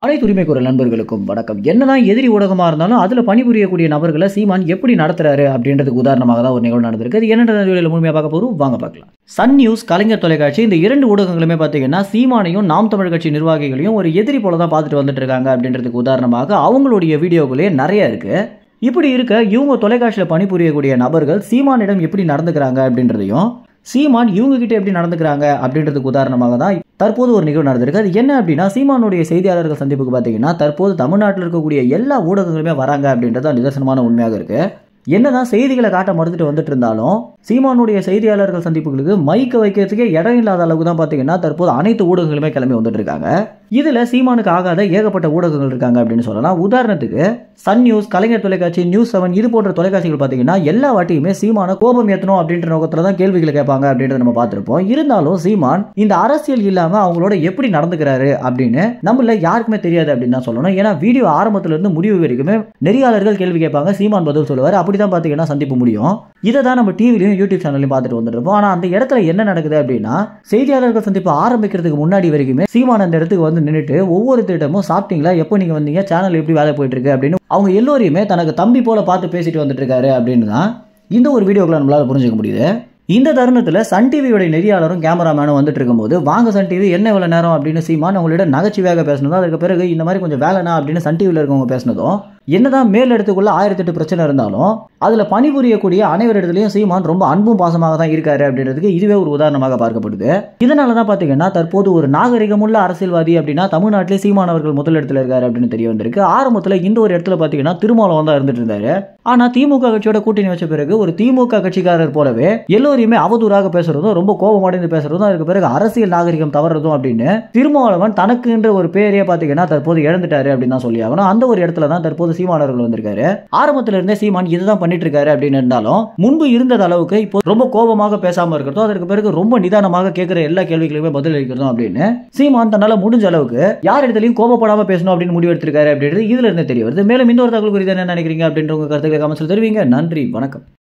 அனைத்து உரிமை குரல் நண்பர்களுக்கும் வணக்கம் என்னதான் எதிரி ஊடகமாக இருந்தாலும் அதில் பணிபுரியக்கூடிய நபர்களை சீமான் எப்படி நடத்துறாரு அப்படின்றதுக்கு உதாரணமாக தான் ஒரு நிகழ்வு நடந்திருக்கு அது என்னென்ன வீடியோவில் முழுமையாக பார்க்க போகிறோம் வாங்க பார்க்கலாம் சன் நியூஸ் கலைஞர் தொலைக்காட்சி இந்த இரண்டு ஊடகங்களுமே பார்த்தீங்கன்னா சீமானையும் நாம் தமிழ் கட்சி நிர்வாகிகளையும் ஒரு எதிரி போல தான் பார்த்துட்டு வந்துட்டு இருக்காங்க அப்படின்றதுக்கு உதாரணமாக அவங்களுடைய வீடியோக்களே நிறைய இருக்கு இப்படி இருக்க இவங்க தொலைக்காட்சியில் பணிபுரியக்கூடிய நபர்கள் சீமானிடம் எப்படி நடந்துக்கிறாங்க அப்படின்றதையும் சீமான் இவங்க கிட்ட எப்படி நடந்துக்கிறாங்க அப்படின்றதுக்கு உதாரணமாக தான் தற்போது ஒரு நிகழ்வு நடந்திருக்கு அது என்ன அப்படின்னா சீமானுடைய செய்தியாளர்கள் சந்திப்புக்கு பார்த்தீங்கன்னா தற்போது தமிழ்நாட்டில் இருக்கக்கூடிய எல்லா ஊடகங்களுமே வராங்க அப்படின்றது தான் நிதர்சனமான உண்மையாக இருக்கு என்னதான் செய்திகளை காட்ட மறுத்துட்டு வந்துட்டு இருந்தாலும் சீமானுடைய செய்தியாளர்கள் சந்திப்புகளுக்கு மைக்க வைக்கிறதுக்கே இடம் இல்லாத அளவுக்கு தான் பார்த்தீங்கன்னா தற்போது அனைத்து ஊடகங்களுமே கிளம்பி வந்துட்டு இருக்காங்க இதுல சீமானுக்கு ஆகாத ஏகப்பட்ட ஊடகங்கள் இருக்காங்க அப்படின்னு சொல்லலாம் உதாரணத்துக்கு சன் நியூஸ் கலைஞர் தொலைக்காட்சி நியூஸ் செவன் இது போன்ற தொலைக்காட்சிகள் பார்த்தீங்கன்னா எல்லா வாட்டியுமே சீமான கோபம் ஏற்றணும் அப்படின்ற நோக்கத்தில் தான் கேள்விகளை கேட்பாங்க அப்படின்றத நம்ம பார்த்துருப்போம் இருந்தாலும் சீமான் இந்த அரசியல் இல்லாம அவங்களோட எப்படி நடந்துக்கிறாரு அப்படின்னு நம்மள யாருக்குமே தெரியாது அப்படின்னு தான் சொல்லணும் ஏன்னா வீடியோ ஆரம்பத்துல இருந்து முடிவு வரைக்குமே நெறியாளர்கள் கேள்வி கேட்பாங்க சீமான் பதில் சொல்லுவார் அப்படிதான் பார்த்தீங்கன்னா சந்திப்பு முடியும் இதை தான் நம்ம டிவிலையும் யூடியூப் சேனல்லையும் பார்த்துட்டு வந்துட்டு இருப்போம் ஆனால் அந்த இடத்துல என்ன நடக்குது அப்படின்னா செய்தியாளர்கள் சந்திப்பு ஆரம்பிக்கிறதுக்கு முன்னாடி வரைக்குமே சீமான் அந்த இடத்துக்கு வந்து நின்றுட்டு ஒவ்வொரு திட்டமும் சாப்பிட்டீங்களா எப்போ நீங்கள் வந்தீங்க சேனல் எப்படி வேலை போயிட்டு இருக்கு அப்படின்னு அவங்க எல்லோரையுமே தனக்கு தம்பி போல பார்த்து பேசிட்டு வந்துட்டு இருக்காரு அப்படின்னு தான் இந்த ஒரு வீடியோக்களை நம்மளால புரிஞ்சுக்க முடியுது இந்த தருணத்தில் சன் டிவியோட நெறியாளரும் கேமராமேனும் வந்துட்டு இருக்கும்போது வாங்க சன் டிவி என்ன இவ்வளோ நேரம் அப்படின்னு சீமான் அவங்களிடம் நகைச்சுவையாக பேசினதும் அதுக்கு பிறகு இந்த மாதிரி கொஞ்சம் வேலைனா அப்படின்னு சன் டிவியில் இருக்கவங்க பேசினதும் என்னதான் மேல் இடத்துக்குள்ள ஆயிரத்தெட்டு பிரச்சனை இருந்தாலும் அதில் பணிபுரியக்கூடிய அனைவரிடத்துலையும் சீமான் ரொம்ப அன்பும் பாசமாக தான் இருக்காரு அப்படின்றதுக்கு இதுவே ஒரு உதாரணமாக பார்க்கப்படுது இதனால தான் பார்த்தீங்கன்னா தற்போது ஒரு நாகரிகமுள்ள அரசியல்வாதி அப்படின்னா தமிழ்நாட்டிலே சீமான் அவர்கள் முதலிடத்துல இருக்காரு அப்படின்னு தெரிய வந்திருக்கு ஆரம்பத்தில் இந்த ஒரு இடத்துல பார்த்தீங்கன்னா திருமாவளவன் தான் இருந்துட்டு இருந்தாரு ஆனால் திமுக கட்சியோட கூட்டணி வச்ச பிறகு ஒரு திமுக கட்சிக்காரர் போலவே எல்லோரையுமே அவதூறாக பேசுறதும் ரொம்ப கோபமடைந்து பேசுறதும் அதுக்கு பிறகு அரசியல் நாகரிகம் தவறதும் அப்படின்னு திருமாவளவன் தனக்குன்ற ஒரு பேரையே பார்த்தீங்கன்னா தற்போது இழந்துட்டாரு அப்படின்னு தான் சொல்லி ஆகணும் அந்த ஒரு இடத்துல தான் தற்போது சீமான் அவர்கள் வந்திருக்காரு ஆரம்பத்துல இருந்தே சீமான் இதுதான் பண்ணிட்டு இருக்காரு அப்படின்னு இருந்தாலும் முன்பு இருந்தது அளவுக்கு இப்போ ரொம்ப கோபமாக பேசாம இருக்கிறதும் அதற்கு பிறகு ரொம்ப நிதானமாக கேட்கிற எல்லா கேள்விகளுமே பதில் அளிக்கிறதும் அப்படின்னு சீமான் தன்னால முடிஞ்ச அளவுக்கு யார் இடத்துலையும் கோபப்படாம பேசணும் அப்படின்னு முடிவு எடுத்திருக்காரு அப்படின்றது இதுல இருந்து தெரிய வருது மேலும் இந்த ஒரு தகவல் குறித்து என்ன நினைக்கிறீங்க அப்படின்ற உங்க கருத்துக்களை கமெண்ட்ஸ்ல தெரிவிங்க நன்றி வணக்கம்